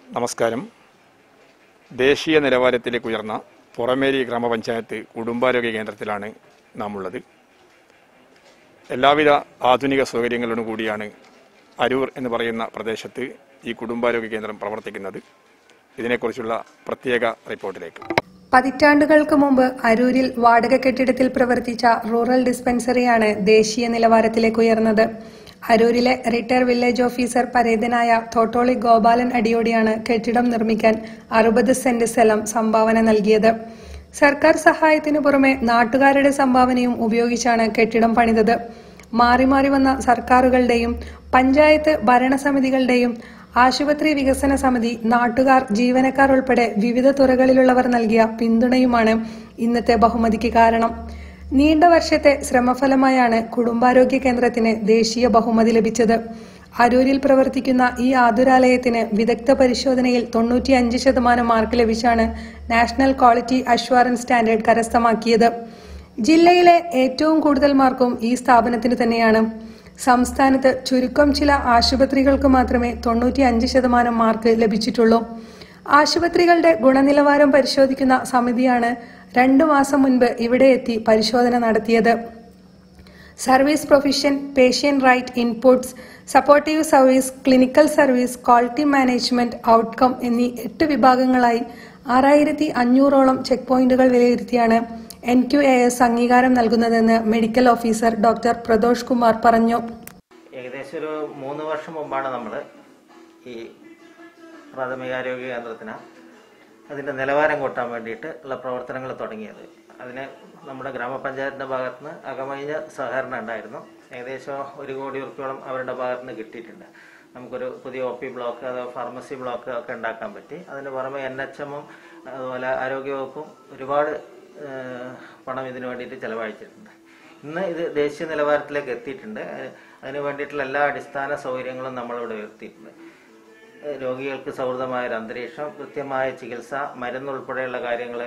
നമസ്കാരം ദേശീയ നിലവാരത്തിലേക്ക് ഉയർന്ന പുറമേരി ഗ്രാമപഞ്ചായത്ത് കുടുംബാരോഗ്യ കേന്ദ്രത്തിലാണ് നാം ഉള്ളത് എല്ലാവിധ ആധുനിക സൗകര്യങ്ങളോടും കൂടിയാണ് അരൂർ എന്ന് പറയുന്ന പ്രദേശത്ത് ഈ കുടുംബാരോഗ്യ കേന്ദ്രം പ്രവർത്തിക്കുന്നത് ഇതിനെക്കുറിച്ചുള്ള പ്രത്യേക റിപ്പോർട്ടിലേക്ക് പതിറ്റാണ്ടുകൾക്ക് മുമ്പ് അരൂരിൽ വാടക കെട്ടിടത്തിൽ പ്രവർത്തിച്ച റൂറൽ ഡിസ്പെൻസറിയാണ് ദേശീയ നിലവാരത്തിലേക്ക് ഉയർന്നത് അരൂരിലെ റിട്ടയർ വില്ലേജ് ഓഫീസർ പരേതനായ തോട്ടോളി ഗോപാലൻ അടിയോടിയാണ് കെട്ടിടം നിർമ്മിക്കാൻ അറുപത് സെന്റ് സ്ഥലം സംഭാവന നൽകിയത് സർക്കാർ സഹായത്തിനു പുറമെ നാട്ടുകാരുടെ സംഭാവനയും ഉപയോഗിച്ചാണ് കെട്ടിടം പണിതത് മാറി മാറി വന്ന സർക്കാരുകളുടെയും പഞ്ചായത്ത് ഭരണസമിതികളുടെയും ആശുപത്രി വികസന സമിതി നാട്ടുകാർ ജീവനക്കാർ ഉൾപ്പെടെ വിവിധ തുറകളിലുള്ളവർ നൽകിയ പിന്തുണയുമാണ് ഇന്നത്തെ ബഹുമതിക്ക് കാരണം നീണ്ട വർഷത്തെ ശ്രമഫലമായാണ് കുടുംബാരോഗ്യ കേന്ദ്രത്തിന് ദേശീയ ബഹുമതി ലഭിച്ചത് അരൂരിൽ പ്രവർത്തിക്കുന്ന ഈ ആതുരാലയത്തിന് വിദഗ്ധ പരിശോധനയിൽ തൊണ്ണൂറ്റിയഞ്ച് ശതമാനം മാർക്ക് ലഭിച്ചാണ് നാഷണൽ ക്വാളിറ്റി അഷ്വറൻസ് സ്റ്റാൻഡേർഡ് കരസ്ഥമാക്കിയത് ജില്ലയിലെ ഏറ്റവും കൂടുതൽ മാർക്കും ഈ സ്ഥാപനത്തിന് തന്നെയാണ് സംസ്ഥാനത്ത് ചുരുക്കം ചില ആശുപത്രികൾക്ക് മാത്രമേ തൊണ്ണൂറ്റി അഞ്ച് ശതമാനം മാർക്ക് ലഭിച്ചിട്ടുള്ളൂ ആശുപത്രികളുടെ ഗുണനിലവാരം പരിശോധിക്കുന്ന സമിതിയാണ് രണ്ടു മാസം മുൻപ് ഇവിടെ എത്തി പരിശോധന നടത്തിയത് service profession patient right inputs supportive service clinical service quality management outcome എന്നീ എട്ട് വിഭാഗങ്ങളായി ആറായിരത്തി അഞ്ഞൂറോളം ചെക്ക് പോയിന്റുകൾ വിലയിരുത്തിയാണ് എൻ ക്യു എ എസ് അംഗീകാരം നൽകുന്നതെന്ന് medical officer doctor Pradosh Kumar പറഞ്ഞു ഏകദേശം ഒരു മൂന്ന് വർഷം മുമ്പാണ് നമ്മൾ ഈ പ്രാഥമികാരോഗ്യ കേന്ദ്രത്തിന് അതിൻ്റെ നിലവാരം കൂട്ടാൻ വേണ്ടിയിട്ട് ഉള്ള പ്രവർത്തനങ്ങൾ തുടങ്ങിയത് അതിന് നമ്മുടെ ഗ്രാമപഞ്ചായത്തിൻ്റെ ഭാഗത്ത് നിന്ന് അകമഴിഞ്ഞ സഹകരണം ഉണ്ടായിരുന്നു ഏകദേശം ഒരു കോടി ഉറുപ്പിയോളം അവരുടെ ഭാഗത്ത് നിന്ന് കിട്ടിയിട്ടുണ്ട് നമുക്കൊരു പുതിയ ഒ പി ബ്ലോക്ക് അതോ ഫാർമസി ബ്ലോക്ക് ഒക്കെ ഉണ്ടാക്കാൻ പറ്റി അതിന് പുറമെ എൻ എച്ച് എമ്മും അതുപോലെ ആരോഗ്യവകുപ്പും ഒരുപാട് ഏഹ്, പണം ഇതിനു വേണ്ടിയിട്ട് ചെലവഴിച്ചിട്ടുണ്ട് ഇന്ന് ഇത് ദേശീയ നിലവാരത്തിലേക്ക് എത്തിയിട്ടുണ്ട് അഹ് അതിന് വേണ്ടിയിട്ടുള്ള എല്ലാ അടിസ്ഥാന സൗകര്യങ്ങളും നമ്മളിവിടെ ഉയർത്തിയിട്ടുണ്ട് ഏഹ് രോഗികൾക്ക് സൗഹൃദമായ ഒരു അന്തരീക്ഷം കൃത്യമായ ചികിത്സ മരുന്നുൾപ്പെടെയുള്ള കാര്യങ്ങൾ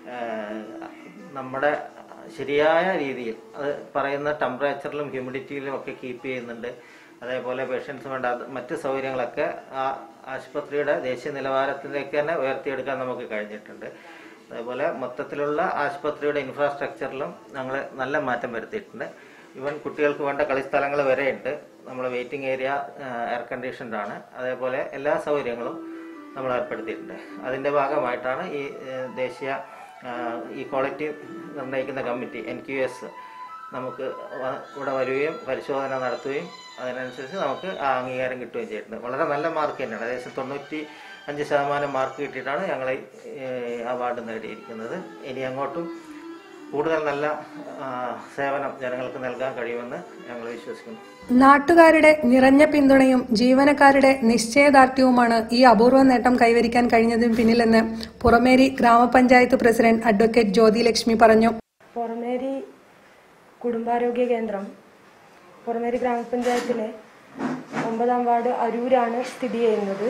നമ്മുടെ ശരിയായ രീതിയിൽ അത് പറയുന്ന ടെമ്പറേച്ചറിലും ഹ്യൂമിഡിറ്റിയിലും ഒക്കെ കീപ്പ് ചെയ്യുന്നുണ്ട് അതേപോലെ പേഷ്യൻസ് വേണ്ട അത് മറ്റ് സൗകര്യങ്ങളൊക്കെ ആ ആശുപത്രിയുടെ ദേശീയ നിലവാരത്തിലേക്ക് തന്നെ ഉയർത്തിയെടുക്കാൻ നമുക്ക് കഴിഞ്ഞിട്ടുണ്ട് അതേപോലെ മൊത്തത്തിലുള്ള ആശുപത്രിയുടെ ഇൻഫ്രാസ്ട്രക്ചറിലും ഞങ്ങൾ നല്ല മാറ്റം വരുത്തിയിട്ടുണ്ട് ഇവൻ കുട്ടികൾക്ക് വേണ്ട കളിസ്ഥലങ്ങൾ വരെയുണ്ട് നമ്മൾ വെയിറ്റിംഗ് ഏരിയ എയർ കണ്ടീഷൻഡ് ആണ് അതേപോലെ എല്ലാ സൗകര്യങ്ങളും നമ്മൾ ഏർപ്പെടുത്തിയിട്ടുണ്ട് അതിൻ്റെ ഭാഗമായിട്ടാണ് ഈ ഏഹ്, ദേശീയ ആഹ്, ഈ ക്വാളിറ്റി നിർണ്ണയിക്കുന്ന കമ്മിറ്റി എൻ ക്യു എസ് നമുക്ക് വ- ഇവിടെ വരികയും പരിശോധന നടത്തുകയും അതിനനുസരിച്ച് നമുക്ക് ആ അംഗീകാരം കിട്ടുകയും ചെയ്തിട്ടുണ്ട് വളരെ നല്ല മാർക്ക് തന്നെയാണ് ഏകദേശം തൊണ്ണൂറ്റി അഞ്ച് ശതമാനം മാർക്ക് കിട്ടിയിട്ടാണ് ഞങ്ങൾ അവാർഡ് നേടിയിരിക്കുന്നത് ഇനി അങ്ങോട്ടും കൂടുതൽ നല്ല ആ, സേവനം ജനങ്ങൾക്ക് നൽകാൻ കഴിയുമെന്ന് ഞങ്ങൾ വിശ്വസിക്കുന്നു നാട്ടുകാരുടെ നിറഞ്ഞ പിന്തുണയും ജീവനക്കാരുടെ നിശ്ചയദാർഢ്യവുമാണ് ഈ അപൂർവ നേട്ടം കൈവരിക്കാൻ കഴിഞ്ഞതിന് പിന്നിലെന്ന് പുറമേരി ഗ്രാമപഞ്ചായത്ത് പ്രസിഡന്റ് അഡ്വക്കേറ്റ് ജ്യോതി ലക്ഷ്മി പറഞ്ഞു പുറമേരി കുടുംബാരോഗ്യ കേന്ദ്രം പുറമേരി ഗ്രാമപഞ്ചായത്തിലെ ഒമ്പതാം വാർഡ് അരൂരാണ് സ്ഥിതി ചെയ്യുന്നത്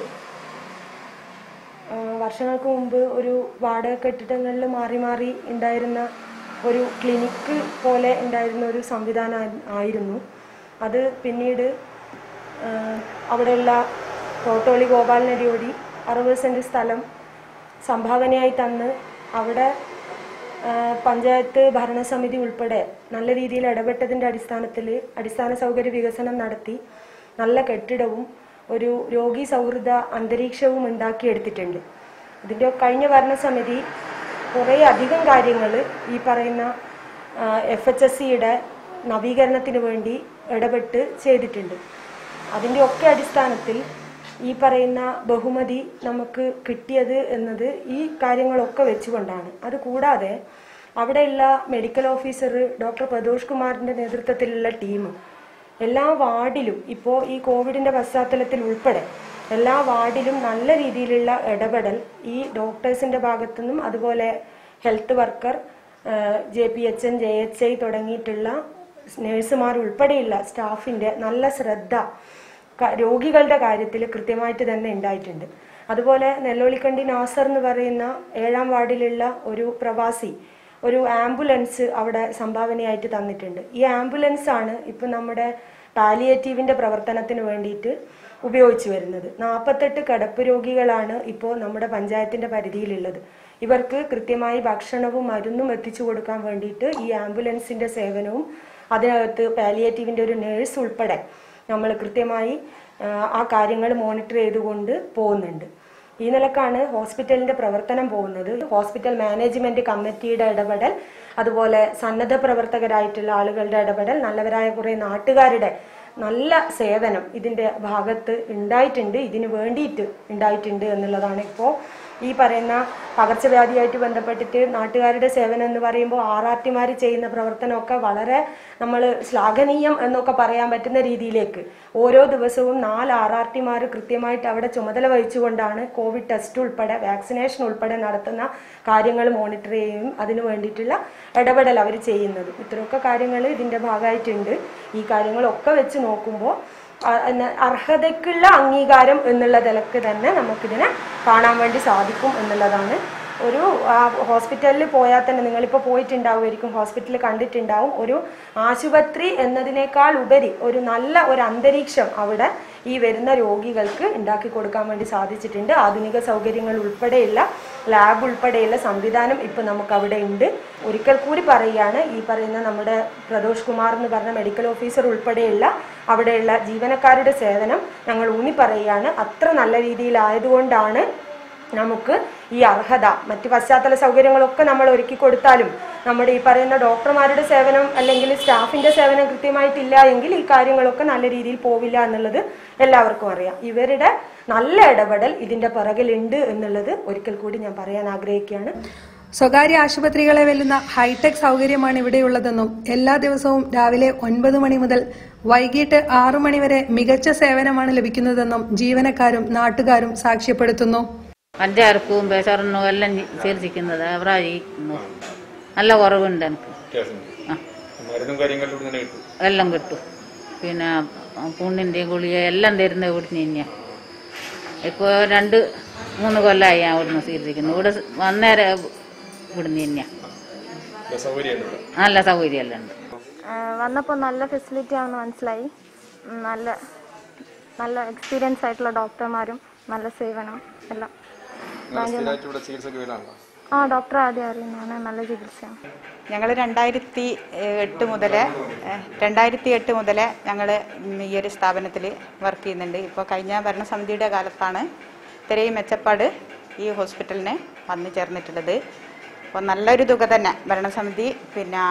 ആ, വർഷങ്ങൾക്ക് മുമ്പ് ഒരു വാടക കെട്ടിടങ്ങളിൽ മാറി മാറി ഉണ്ടായിരുന്ന ഒരു ക്ലിനിക്ക് പോലെ ഉണ്ടായിരുന്ന ഒരു സംവിധാനം ആയിരുന്നു അത് പിന്നീട് ആ, അവിടെയുള്ള തോട്ടോളി ഗോപാലനടിയോടി അറുപത് സെൻറ്റ് സ്ഥലം സംഭാവനയായി തന്ന് അവിടെ ആ, പഞ്ചായത്ത് ഭരണസമിതി ഉൾപ്പെടെ നല്ല രീതിയിൽ ഇടപെട്ടതിൻ്റെ അടിസ്ഥാനത്തിൽ അടിസ്ഥാന സൗകര്യ വികസനം നടത്തി നല്ല കെട്ടിടവും ഒരു രോഗി സൗഹൃദ അന്തരീക്ഷവും ഉണ്ടാക്കിയെടുത്തിട്ടുണ്ട് ഇതിൻ്റെ കഴിഞ്ഞ ഭരണസമിതി കുറേ അധികം കാര്യങ്ങൾ ഈ പറയുന്ന എഫ് എച്ച് എസ് സിയുടെ നവീകരണത്തിന് വേണ്ടി ഇടപെട്ട് ചെയ്തിട്ടുണ്ട് അതിൻ്റെ ഒക്കെ അടിസ്ഥാനത്തിൽ ഈ പറയുന്ന ബഹുമതി നമുക്ക് കിട്ടിയത് എന്നത് ഈ കാര്യങ്ങളൊക്കെ വെച്ചുകൊണ്ടാണ് അത് കൂടാതെ അവിടെയുള്ള മെഡിക്കൽ ഓഫീസർ ഡോക്ടർ പ്രദോഷ് കുമാറിന്റെ നേതൃത്വത്തിലുള്ള ടീം എല്ലാ വാർഡിലും ഇപ്പോൾ ഈ കോവിഡിന്റെ പശ്ചാത്തലത്തിൽ ഉൾപ്പെടെ എല്ലാ വാർഡിലും നല്ല രീതിയിലുള്ള ഇടപെടൽ ഈ ഡോക്ടേഴ്സിന്റെ ഭാഗത്തുനിന്നും അതുപോലെ health worker J P H N J H I തുടങ്ങിയിട്ടുള്ള നഴ്സുമാർ ഉൾപ്പെടെയുള്ള സ്റ്റാഫിന്റെ നല്ല ശ്രദ്ധ ക- രോഗികളുടെ കാര്യത്തിൽ കൃത്യമായിട്ട് തന്നെ ഉണ്ടായിട്ടുണ്ട് അതുപോലെ നെല്ലോളിക്കണ്ടി നാസർ എന്ന് പറയുന്ന ഏഴാം വാർഡിലുള്ള ഒരു പ്രവാസി ഒരു ആംബുലൻസ് അവിടെ സംഭാവനയായിട്ട് തന്നിട്ടുണ്ട് ഈ ആംബുലൻസ് ആണ് ഇപ്പം നമ്മുടെ പാലിയേറ്റീവിന്റെ പ്രവർത്തനത്തിന് വേണ്ടിയിട്ട് ഉപയോഗിച്ചു വരുന്നത് നാൽപ്പത്തെട്ട് കിടപ്പ് രോഗികളാണ് ഇപ്പോൾ നമ്മുടെ പഞ്ചായത്തിന്റെ പരിധിയിലുള്ളത് ഇവർക്ക് കൃത്യമായി ഭക്ഷണവും മരുന്നും എത്തിച്ചു കൊടുക്കാൻ വേണ്ടിയിട്ട് ഈ ആംബുലൻസിന്റെ സേവനവും അതിനകത്ത് പാലിയേറ്റീവിന്റെ ഒരു നേഴ്സ് ഉൾപ്പെടെ നമ്മൾ കൃത്യമായി ആ, ആ കാര്യങ്ങൾ മോണിറ്റർ ചെയ്തുകൊണ്ട് പോകുന്നുണ്ട് ഈ നിലക്കാണ് ഹോസ്പിറ്റലിന്റെ പ്രവർത്തനം പോകുന്നത് ഹോസ്പിറ്റൽ മാനേജ്മെന്റ് കമ്മിറ്റിയുടെ ഇടപെടൽ അതുപോലെ സന്നദ്ധ പ്രവർത്തകരായിട്ടുള്ള ആളുകളുടെ ഇടപെടൽ നല്ലവരായ കുറെ നാട്ടുകാരുടെ നല്ല സേവനം ഇതിന്റെ ഭാഗത്ത് ഉണ്ടായിട്ടുണ്ട് ഇതിന് വേണ്ടിയിട്ട് ഉണ്ടായിട്ടുണ്ട് എന്നുള്ളതാണ് ഇപ്പോൾ ഈ പറയുന്ന പകർച്ചവ്യാധിയായിട്ട് ബന്ധപ്പെട്ടിട്ട് നാട്ടുകാരുടെ സേവനം എന്ന് പറയുമ്പോൾ ആർ ആർ ടിമാർ ചെയ്യുന്ന പ്രവർത്തനമൊക്കെ വളരെ നമ്മൾ ശ്ലാഘനീയം എന്നൊക്കെ പറയാൻ പറ്റുന്ന രീതിയിലേക്ക് ഓരോ ദിവസവും നാല് ആർ ആർ ടിമാർ കൃത്യമായിട്ട് അവിടെ ചുമതല വഹിച്ചുകൊണ്ടാണ് കോവിഡ് ടെസ്റ്റ് ഉൾപ്പെടെ വാക്സിനേഷൻ ഉൾപ്പെടെ നടത്തുന്ന കാര്യങ്ങൾ മോണിറ്റർ ചെയ്യുകയും അതിനു വേണ്ടിയിട്ടുള്ള ഇടപെടൽ അവർ ചെയ്യുന്നത് ഇത്രയൊക്കെ കാര്യങ്ങൾ ഇതിൻ്റെ ഭാഗമായിട്ടുണ്ട് ഈ കാര്യങ്ങളൊക്കെ വെച്ച് നോക്കുമ്പോൾ അ- എന്ന- അർഹതയ്ക്കുള്ള അംഗീകാരം എന്നുള്ള നിലക്ക് തന്നെ നമുക്കിതിനെ കാണാൻ വേണ്ടി സാധിക്കും എന്നുള്ളതാണ് ഒരു ആ, ഹോസ്പിറ്റലിൽ പോയാൽ തന്നെ നിങ്ങളിപ്പോൾ പോയിട്ടുണ്ടാവുമായിരിക്കും ഹോസ്പിറ്റലിൽ കണ്ടിട്ടുണ്ടാവും ഒരു ആശുപത്രി എന്നതിനേക്കാൾ ഉപരി ഒരു നല്ല ഒരു അന്തരീക്ഷം അവിടെ ഈ വരുന്ന രോഗികൾക്ക് ഉണ്ടാക്കി കൊടുക്കാൻ വേണ്ടി സാധിച്ചിട്ടുണ്ട് ആധുനിക സൗകര്യങ്ങൾ ഉൾപ്പെടെയുള്ള ലാബ് ഉൾപ്പെടെയുള്ള സംവിധാനം ഇപ്പം നമുക്ക് അവിടെ ഉണ്ട് ഒരിക്കൽ കൂടി പറയുകയാണ് ഈ പറയുന്ന നമ്മുടെ പ്രദോഷ് കുമാർ എന്ന് പറഞ്ഞ മെഡിക്കൽ ഓഫീസർ ഉൾപ്പെടെയുള്ള അവിടെയുള്ള ജീവനക്കാരുടെ സേവനം ഞങ്ങൾ ഊന്നി പറയുകയാണ് അത്ര നല്ല രീതിയിലായതുകൊണ്ടാണ് നമുക്ക് ഈ അർഹത മറ്റ് പശ്ചാത്തല സൗകര്യങ്ങളൊക്കെ നമ്മൾ ഒരുക്കി കൊടുത്താലും നമ്മുടെ ഈ പറയുന്ന ഡോക്ടർമാരുടെ സേവനം അല്ലെങ്കിൽ സ്റ്റാഫിന്റെ സേവനം കൃത്യമായിട്ടില്ല എങ്കിൽ ഈ കാര്യങ്ങളൊക്കെ നല്ല രീതിയിൽ പോവില്ല എന്നുള്ളത് എല്ലാവർക്കും അറിയാം ഇവരുടെ നല്ല ഇടപെടൽ ഇതിന്റെ പിറകിലുണ്ട് എന്നുള്ളത് ഒരിക്കൽ കൂടി ഞാൻ പറയാൻ ആഗ്രഹിക്കുകയാണ് സ്വകാര്യ ആശുപത്രികളെ വെല്ലുന്ന ഹൈടെക് സൗകര്യമാണ് ഇവിടെയുള്ളതെന്നും എല്ലാ ദിവസവും രാവിലെ ഒൻപത് മണി മുതൽ വൈകിട്ട് ആറു മണി വരെ മികച്ച സേവനമാണ് ലഭിക്കുന്നതെന്നും ജീവനക്കാരും നാട്ടുകാരും സാക്ഷ്യപ്പെടുത്തുന്നു പഞ്ചായർക്കും പ്രഷറിനും എല്ലാം ചികിത്സിക്കുന്നത് അവരാ ചെയ്യുന്നു നല്ല കുറവുണ്ട് എനിക്ക് ആ മരുന്നും കാര്യങ്ങളിലും തന്നെ കിട്ടും എല്ലാം കിട്ടും പിന്നെ പുണ്ണിൻ്റെ ഗുളിക എല്ലാം തരുന്നത് ഇവിടുന്ന് തന്നെയാണ് ഇപ്പോൾ രണ്ട് മൂന്ന് കൊല്ലമായി ഞാൻ ഇവിടുന്ന് ചികിത്സിക്കുന്നു ഇവിടെ വന്നേരം ഇവിടുന്ന് തന്നെയാണ് സൗകര്യം നല്ല സൗകര്യമെല്ലാം ഉണ്ട് വന്നപ്പോൾ നല്ല ഫെസിലിറ്റി ആണെന്ന് മനസ്സിലായി ഉം, നല്ല നല്ല എക്സ്പീരിയൻസ് ആയിട്ടുള്ള ഡോക്ടർമാരും നല്ല സേവനം എല്ലാം സ്ഥിരമായിട്ട് ഇവിടെ ചികിത്സക്ക് വീടാണല്ലോ ആ ഡോക്ടർ ആദ്യം അറിയുന്നതാണ് നല്ല ചികിത്സയാണ് ഞങ്ങൾ രണ്ടായിരത്തി എട്ട് മുതൽ രണ്ടായിരത്തി എട്ട് മുതൽ ഞങ്ങൾ ഈ ഒരു സ്ഥാപനത്തിൽ വർക്ക് ചെയ്യുന്നുണ്ട് ഇപ്പോൾ കഴിഞ്ഞ ഭരണസമിതിയുടെ കാലത്താണ് ഇത്രയും മെച്ചപ്പാട് ഈ ഹോസ്പിറ്റലിന് വന്നു ചേർന്നിട്ടുള്ളത് അപ്പോൾ നല്ലൊരു തുക തന്നെ ഭരണസമിതി പിന്നെ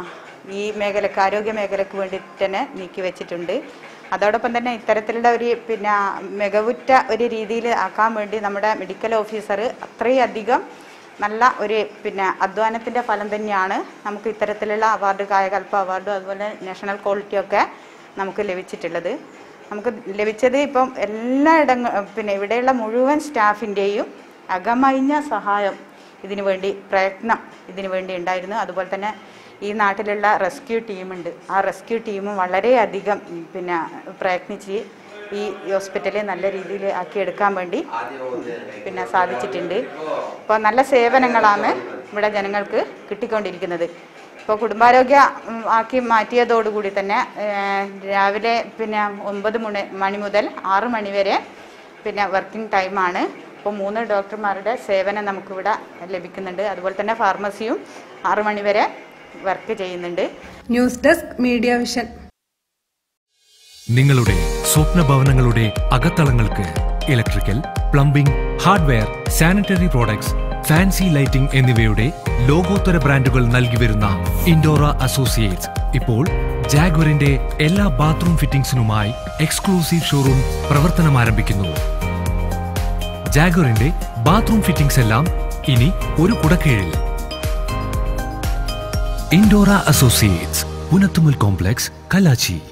ഈ മേഖലക്ക് ആരോഗ്യ മേഖലക്ക് വേണ്ടിയിട്ട് തന്നെ നീക്കി വെച്ചിട്ടുണ്ട് അതോടൊപ്പം തന്നെ ഇത്തരത്തിലുള്ള ഒരു പിന്നെ മികവുറ്റ ഒരു രീതിയിൽ ആക്കാൻ വേണ്ടി നമ്മുടെ മെഡിക്കൽ ഓഫീസർ അത്രയധികം നല്ല ഒരു പിന്നെ അധ്വാനത്തിൻ്റെ ഫലം തന്നെയാണ് നമുക്ക് ഇത്തരത്തിലുള്ള അവാർഡ് കായകൽപ്പ അവാർഡും അതുപോലെ നാഷണൽ ക്വാളിറ്റി ഒക്കെ നമുക്ക് ലഭിച്ചിട്ടുള്ളത് നമുക്ക് ലഭിച്ചത് ഇപ്പം എല്ലായിടങ്ങ പിന്നെ ഇവിടെയുള്ള മുഴുവൻ സ്റ്റാഫിൻ്റെയും അകമഴിഞ്ഞ സഹായം ഇതിനു വേണ്ടി പ്രയത്നം ഇതിനു വേണ്ടി ഉണ്ടായിരുന്നു അതുപോലെ തന്നെ ഈ നാട്ടിലുള്ള റെസ്ക്യൂ ടീമുണ്ട് ആ റെസ്ക്യൂ ടീമും വളരെയധികം ഉം, പിന്നെ പ്രയത്നിച്ച് ഈ ഹോസ്പിറ്റല് നല്ല രീതിയിൽ ആക്കിയെടുക്കാൻ വേണ്ടി പിന്നെ സാധിച്ചിട്ടുണ്ട് ഇപ്പോൾ നല്ല സേവനങ്ങളാണ് ഇവിടെ ജനങ്ങൾക്ക് കിട്ടിക്കൊണ്ടിരിക്കുന്നത് ഇപ്പോൾ കുടുംബാരോഗ്യ ഉം, ആക്കി മാറ്റിയതോടുകൂടി തന്നെ ഏഹ്, രാവിലെ പിന്നെ ഒമ്പത് മണി മണി മുതൽ ആറ് മണി വരെ പിന്നെ വർക്കിംഗ് ടൈമാണ് ഇപ്പോൾ മൂന്ന് ഡോക്ടർമാരുടെ സേവനം നമുക്കിവിടെ ലഭിക്കുന്നുണ്ട് അതുപോലെ തന്നെ ഫാർമസിയും ആറ് മണി വരെ വർക്ക് ചെയ്യുന്നുണ്ട് ന്യൂസ് ഡെസ്ക് മീഡിയ വിഷൻ നിങ്ങളുടെ സ്വപ്ന ഭവനങ്ങളുടെ അകത്തളങ്ങൾക്ക് electrical plumbing hardware sanitary products fancy lighting എന്നിവയുടെ ലോകോത്തര ബ്രാൻഡുകൾ നൽകി വരുന്ന ഇൻഡോറ അസോസിയേറ്റ്സ് ഇപ്പോൾ ജാഗ്വറിന്റെ എല്ലാ ബാത്റൂം ഫിറ്റിംഗ്സിനുമായി എക്സ്ക്ലൂസീവ് ഷോറൂം പ്രവർത്തനം ആരംഭിക്കുന്നു ജാഗ്വറിന്റെ ബാത്റൂം ഫിറ്റിംഗ്സ് എല്ലാം ഇനി ഒരു കുടക്കീഴിൽ ഇൻഡോറ അസോസിയേറ്റ്സ് പുനത്തുമൽ കോംപ്ലക്സ് കലാച്ചി